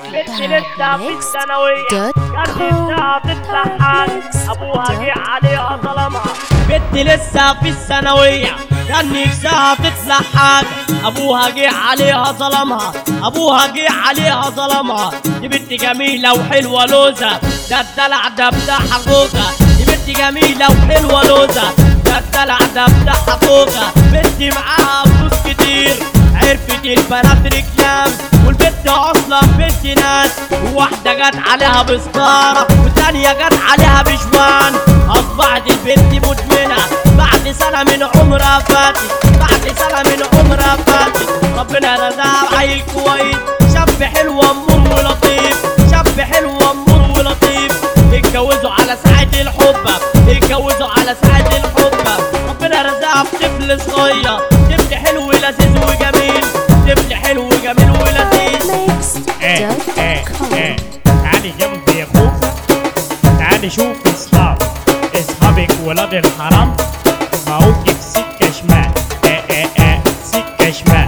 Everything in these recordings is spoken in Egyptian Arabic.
بنت لسه في الثانوية كان نفسها تطلع حامل أبوها جه عليها ظلمها بنت لسه في الثانوية كان نفسها تطلع حاجة أبوها جه عليها ظلمها أبوها جه عليها ظلمها دي بنت جميلة وحلوة لوزة ده الدلع ده بتاعها خوخة دي بنت جميلة وحلوة لوزة ده الدلع ده بتاعها خوخة بنت معاها فلوس كتير عرفت البنات رجلام والبنت اصلا بنت ناس وواحدة جت عليها بسكارة والتانية جت عليها بشوان اصبحت البنت مدمنة بعد سنة من عمرها فاتت بعد سنة من عمرها فاتت ربنا رزقها عيل كويس شاب حلو امور ولطيف شاب حلو امور ولطيف اتجوزوا على ساعة الحب اتجوزوا على ساعة الحب ربنا رزقها بطفل صغير طفل حلو لذيذ وجميل طفل حلو وجميل ولذيذ ايه ايه ايه تعالي جنبي يا خوخة تعالي شوف اصحاب اصحابك ولاد الحرام معوكي في سكة شمال ايه ايه ايه سكة شمال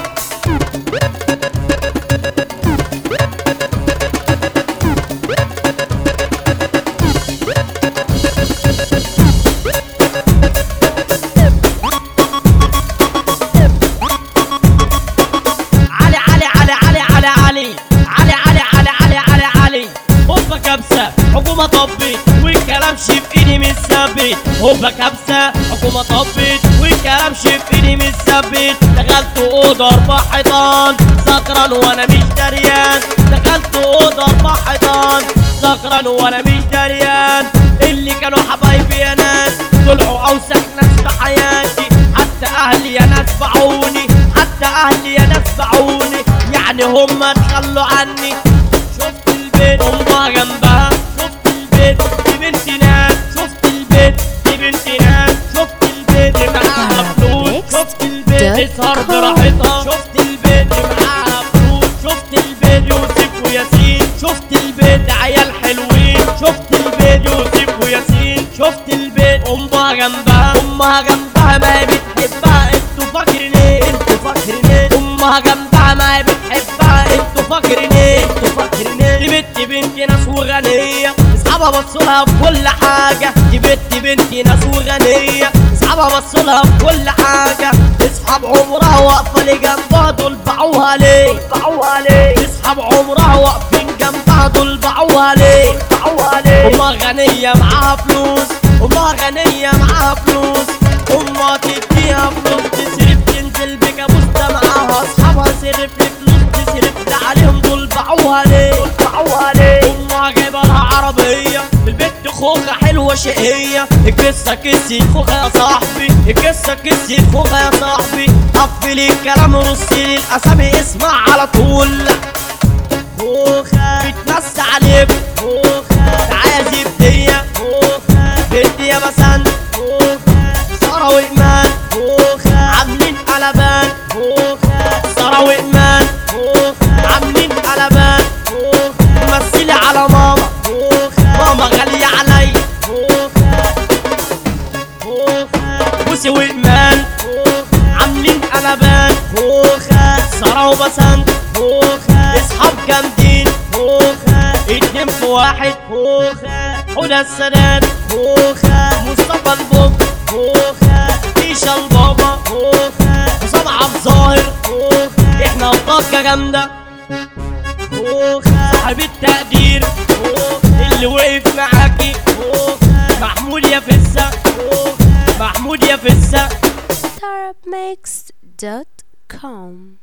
علي علي علي علي علي علي علي علي علي علي علي علي هوبا كبسة حكومة طبت والكلام شي في ايدي مش ثابت هوبا كبسة حكومة طبت والكلام شي في ايدي مش ثابت دخلت أوضة أربع حيطان سكران وأنا مش دريان دخلت أوضة أربع حيطان سكران وأنا مش دريان اللي كانوا حبايبي يا ناس طلعوا أوسخ ناس في حياتي حتى أهلي يا ناس باعوني حتى أهلي يا ناس باعوني يعني هم تخلوا عني شفت البيت أمها جنبها شفت البيت دي بنت ناس شفت البيت دي بنت ناس شفت البيت دي معاها فلوس شفت البيت تسهر براحتها شفت البيت دي معاها فلوس شفت البيت يوسف وياسين شفت البيت عيال حلوين شفت البيت يوسف وياسين شفت البيت امها جنبها امها جنبها ما هي بتحبها انتوا فاكرين ايه انتوا فاكرين ايه امها جنبها ما هي بتحبها انتوا فاكرين ايه انتوا فاكرين ايه دي بنت بنت ناس وغنيه اصحابها بصوا لها في كل حاجه دي بنت بنت ناس وغنيه اصحابها بصوا لها في كل حاجه اصحاب عمرها واقفه لجنبها دول باعوها ليه باعوها ليه اصحاب عمرها واقفين جنبها دول باعوها ليه باعوها ليه امها غنيه معاها فلوس امها غنيه معاها فلوس امها تديها فلوس تصرف تنزل بكابوس ده معاها اصحابها صرف فلوس تصرف ده عليهم دول باعوها ليه باعوها ليه امها جايبه لها عربيه البنت خوخه حلوه شقيه القصه كسي خوخه يا صاحبي القصه كسي خوخه يا صاحبي قفل الكلام رصي الاسامي اسمع على طول خوخه بتمس عليك خوخه تعازي بديه خوخه بديه بسند خوخه ساره وايمان خوخه عاملين قلبان خوخه ساره وايمان خوخه عاملين قلبان خوخه مثلي على ماما خوخه ماما غاليه عليا خوخه خوخه بوسي وايمان خوخه عاملين قلبان خوخه ساره وبسنت خوخه اصحاب جامدين خوخه اتنين في واحد خوخه حدى السادات خوخه مصطفى البوب خوخه ايشا البابا خوخه حسام عبد الظاهر خوخه احنا طاقه جامده خوخه صاحب التقدير خوخه اللي وقف معاكي خوخه محمود يا فزه خوخه محمود يا فزه Arabmix.com